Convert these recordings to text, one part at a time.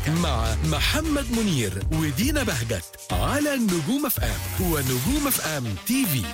مع محمد منير ودينا بهجت على نجوم اف ام ونجوم اف ام تي في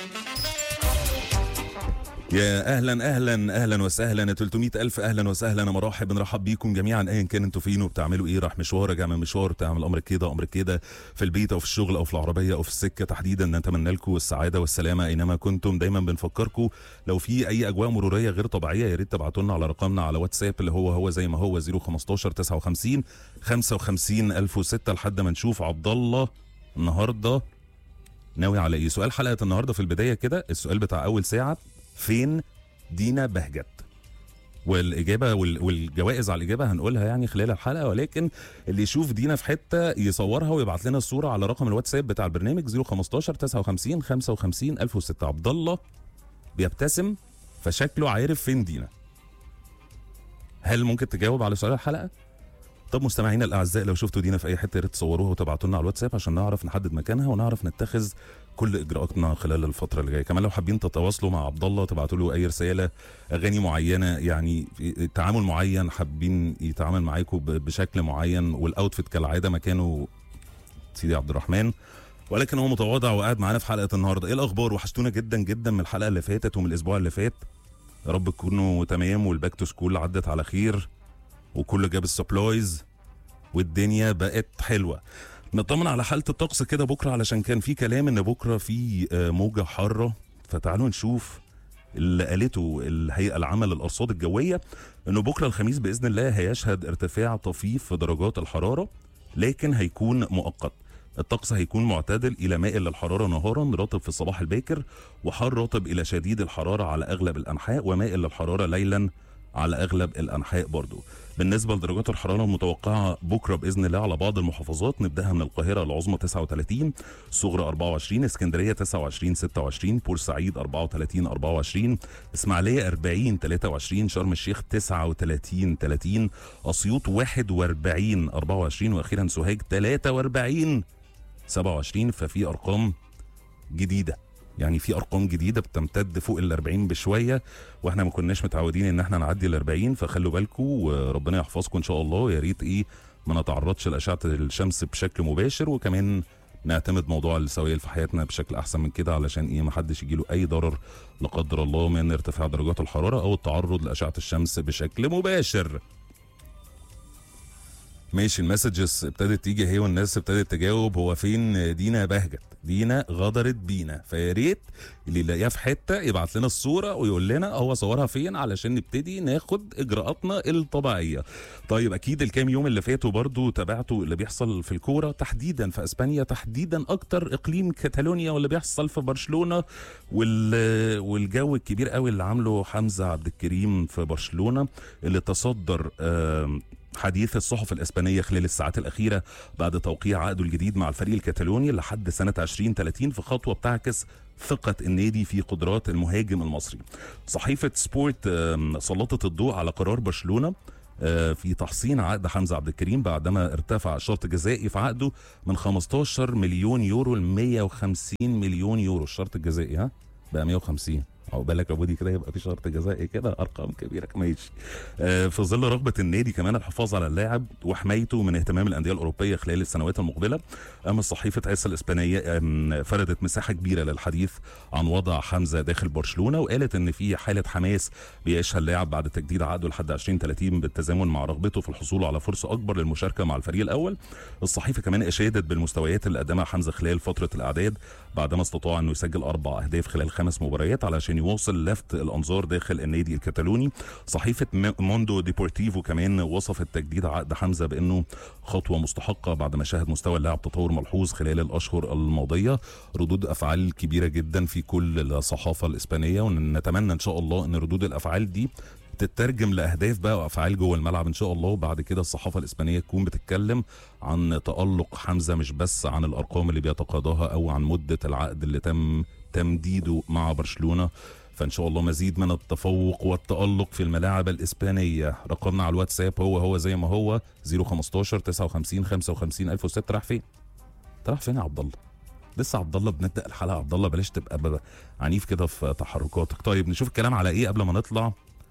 يا اهلا اهلا اهلا وسهلا 300 الف اهلا وسهلا مرحب بنرحب بيكم جميعا ايا كان انتوا فين وبتعملوا ايه راح مشوار راجع من مشوار بتعمل امر كده امر كده في البيت او في الشغل او في العربيه او في السكه تحديدا نتمنى لكم السعاده والسلامه اينما كنتم دايما بنفكركم لو في اي اجواء مروريه غير طبيعيه يا ريت تبعتوا لنا على رقمنا على واتساب اللي هو هو زي ما هو 015 59 55 1006 لحد ما نشوف عبد الله النهارده ناوي على ايه سؤال حلقه النهارده في البدايه كده السؤال بتاع اول ساعه فين دينا بهجت والاجابه وال- والجوائز على الاجابه هنقولها يعني خلال الحلقه ولكن اللي يشوف دينا في حته يصورها ويبعت لنا الصوره على رقم الواتساب بتاع البرنامج 015 59 55 1006 عبد الله بيبتسم فشكله عارف فين دينا هل ممكن تجاوب على سؤال الحلقه طب مستمعينا الاعزاء لو شفتوا دينا في اي حته يا ريت تصوروها وتبعتوا لنا على الواتساب عشان نعرف نحدد مكانها ونعرف نتخذ كل اجراءاتنا خلال الفتره اللي جايه كمان لو حابين تتواصلوا مع عبد الله تبعتوا له اي رساله اغاني معينه يعني في تعامل معين حابين يتعامل معاكم ب- بشكل معين والاوتفيت كالعاده مكانه سيدي عبد الرحمن ولكن هو متواضع وقاعد معانا في حلقه النهارده ايه الاخبار وحشتونا جدا جدا من الحلقه اللي فاتت ومن الاسبوع اللي فات يا رب تكونوا تمام والباك تو سكول عدت على خير وكله جاب السبلايز والدنيا بقت حلوه نطمن على حاله الطقس كده بكره علشان كان في كلام ان بكره في آه، موجه حاره فتعالوا نشوف اللي قالته الهيئه العامه للارصاد الجويه انه بكره الخميس باذن الله هيشهد ارتفاع طفيف في درجات الحراره لكن هيكون مؤقت الطقس هيكون معتدل الى مائل للحراره نهارا رطب في الصباح الباكر وحار رطب الى شديد الحراره على اغلب الانحاء ومائل للحراره ليلا على اغلب الانحاء برضو بالنسبه لدرجات الحراره المتوقعه بكره باذن الله على بعض المحافظات نبداها من القاهره العظمى 39 الصغرى 24 اسكندريه 29 26 بورسعيد 34 24 اسماعيليه 40 23 شرم الشيخ 39 30 اسيوط 41 24 واخيرا سوهاج 43 27 ففي ارقام جديده يعني في ارقام جديده بتمتد فوق ال 40 بشويه واحنا ما كناش متعودين ان احنا نعدي ال 40 فخلوا بالكم وربنا يحفظكم ان شاء الله يا ريت ايه ما نتعرضش لاشعه الشمس بشكل مباشر وكمان نعتمد موضوع السوائل في حياتنا بشكل احسن من كده علشان ايه ما حدش يجيله اي ضرر لا قدر الله من ارتفاع درجات الحراره او التعرض لاشعه الشمس بشكل مباشر ماشي المسجز ابتدت تيجي هي والناس ابتدت تجاوب هو فين دينا بهجت دينا غدرت بينا فيا ريت اللي يلاقيها في حته يبعت لنا الصوره ويقول لنا هو صورها فين علشان نبتدي ناخد اجراءاتنا الطبيعيه طيب اكيد الكام يوم اللي فاتوا برضو تابعتوا اللي بيحصل في الكوره تحديدا في اسبانيا تحديدا اكتر اقليم كاتالونيا واللي بيحصل في برشلونه وال والجو الكبير قوي اللي عامله حمزه عبد الكريم في برشلونه اللي تصدر آم، حديث الصحف الإسبانية خلال الساعات الأخيرة بعد توقيع عقده الجديد مع الفريق الكتالوني لحد سنة 2030 في خطوة بتعكس ثقة النادي في قدرات المهاجم المصري صحيفة سبورت آم، سلطت الضوء على قرار برشلونة آه، في تحصين عقد حمزة عبد الكريم بعدما ارتفع الشرط الجزائي في عقده من 15 مليون يورو ل 150 مليون يورو الشرط الجزائي ها بقى 150 عقبالك يا بودي كده يبقى في شرط جزائي كده ارقام كبيره ماشي آه، في ظل رغبه النادي كمان الحفاظ على اللاعب وحمايته من اهتمام الانديه الاوروبيه خلال السنوات المقبله اما صحيفه اس الاسبانيه آم، فردت مساحه كبيره للحديث عن وضع حمزه داخل برشلونه وقالت ان في حاله حماس بيعيشها اللاعب بعد تجديد عقده لحد 2030 بالتزامن مع رغبته في الحصول على فرصه اكبر للمشاركه مع الفريق الاول الصحيفه كمان اشادت بالمستويات اللي قدمها حمزه خلال فتره الاعداد بعدما استطاع انه يسجل اربع اهداف خلال خمس مباريات علشان يواصل لفت الانظار داخل النادي الكتالوني صحيفه م- موندو ديبورتيفو كمان وصفت تجديد عقد حمزه بانه خطوه مستحقه بعد ما شهد مستوى اللاعب تطور ملحوظ خلال الاشهر الماضيه ردود افعال كبيره جدا في كل الصحافه الاسبانيه ونتمنى ان شاء الله ان ردود الافعال دي تترجم لاهداف بقى وافعال جوه الملعب ان شاء الله وبعد كده الصحافه الاسبانيه تكون بتتكلم عن تالق حمزه مش بس عن الارقام اللي بيتقاضاها او عن مده العقد اللي تم تمديده مع برشلونه فان شاء الله مزيد من التفوق والتالق في الملاعب الاسبانيه رقمنا على الواتساب هو هو زي ما هو 015 59 55 1006 راح فين؟ أنت رايح فين يا عبد الله؟ لسه عبد الله بنبدا الحلقه عبد الله بلاش تبقى بقى عنيف كده في تحركاتك طيب نشوف الكلام على ايه قبل ما نطلع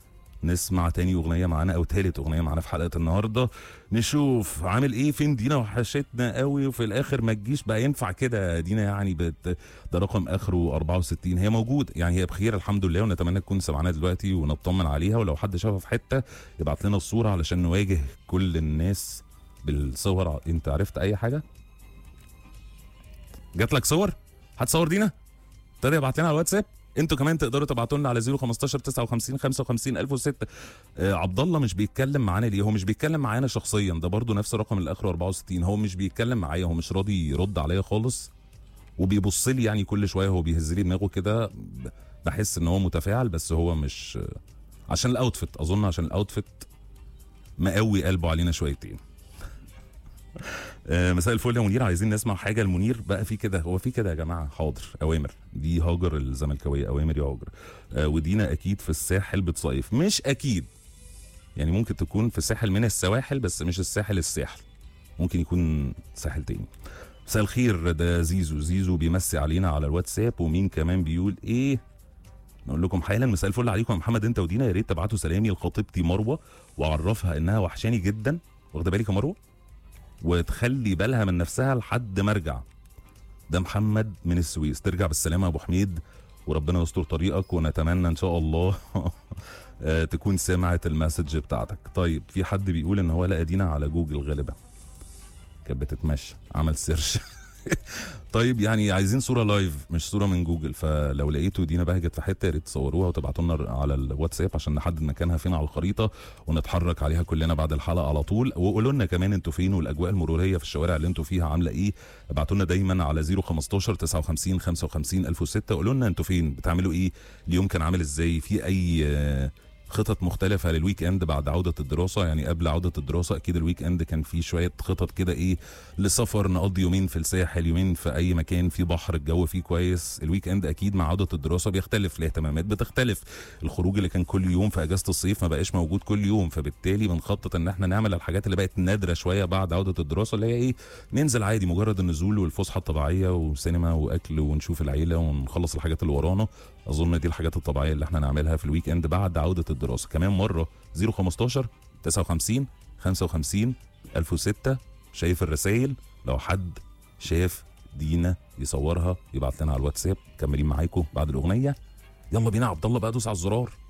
نسمع تاني اغنيه معانا او تالت اغنيه معانا في حلقه النهارده نشوف عامل ايه فين دينا وحشتنا قوي وفي الاخر ما تجيش بقى ينفع كده دينا يعني بت ده رقم اخره 64 هي موجود يعني هي بخير الحمد لله ونتمنى تكون سمعنا دلوقتي ونطمن عليها ولو حد شافها في حته يبعت لنا الصوره علشان نواجه كل الناس بالصور انت عرفت اي حاجه جات لك صور هتصور دينا ابتدى يبعت لنا على الواتساب انتوا كمان تقدروا تبعتوا لنا على 015 59 55 1006 آه عبد الله مش بيتكلم معانا ليه هو مش بيتكلم معانا شخصيا ده برضو نفس الرقم اللي اخره 64 هو مش بيتكلم معايا هو مش راضي يرد عليا خالص وبيبص لي يعني كل شويه هو بيهز لي دماغه كده ب- بحس ان هو متفاعل بس هو مش عشان الاوتفيت اظن عشان الاوتفيت مقوي قلبه علينا شويتين آه، مساء الفل يا منير عايزين نسمع حاجه المنير بقى في كده هو في كده يا جماعه حاضر اوامر دي هاجر الزملكاويه اوامر يا هاجر آه، ودينا اكيد في الساحل بتصيف مش اكيد يعني ممكن تكون في ساحل من السواحل بس مش الساحل الساحل ممكن يكون ساحل تاني مساء الخير ده زيزو زيزو بيمسي علينا على الواتساب ومين كمان بيقول ايه نقول لكم حالا مساء الفل عليكم يا محمد انت ودينا يا ريت تبعتوا سلامي لخطيبتي مروه واعرفها انها وحشاني جدا واخده بالك يا مروه وتخلي بالها من نفسها لحد ما ارجع ده محمد من السويس ترجع بالسلامه يا ابو حميد وربنا يستر طريقك ونتمنى ان شاء الله آه، تكون سمعت المسج بتاعتك طيب في حد بيقول ان هو لقى دينا على جوجل غالبا كانت بتتمشى عمل سيرش طيب يعني عايزين صوره لايف مش صوره من جوجل فلو لقيتوا دينا بهجت في حته يا ريت تصوروها وتبعتوا لنا على الواتساب عشان نحدد مكانها فين على الخريطه ونتحرك عليها كلنا بعد الحلقه على طول وقولوا لنا كمان انتوا فين والاجواء المروريه في الشوارع اللي انتوا فيها عامله ايه ابعتوا لنا دايما على 015 59 55 1006 قولوا لنا انتوا فين بتعملوا ايه اليوم كان عامل ازاي في اي آه، خطط مختلفة للويك اند بعد عودة الدراسة يعني قبل عودة الدراسة اكيد الويك اند كان فيه شوية خطط كده ايه لسفر نقضي يومين في الساحل يومين في اي مكان فيه بحر الجو فيه كويس الويك اند اكيد مع عودة الدراسة بيختلف الاهتمامات بتختلف الخروج اللي كان كل يوم في اجازة الصيف ما بقاش موجود كل يوم فبالتالي بنخطط ان احنا نعمل الحاجات اللي بقت نادرة شوية بعد عودة الدراسة اللي هي ايه ننزل عادي مجرد النزول والفسحة الطبيعية وسينما واكل ونشوف العيلة ونخلص الحاجات اللي ورانا اظن دي الحاجات الطبيعيه اللي احنا نعملها في الويك اند بعد عوده الدراسه كمان مره 015 59 55 1006 شايف الرسائل لو حد شاف دينا يصورها يبعت لنا على الواتساب كملين معاكم بعد الاغنيه يلا بينا يا عبد الله بقى دوس على الزرار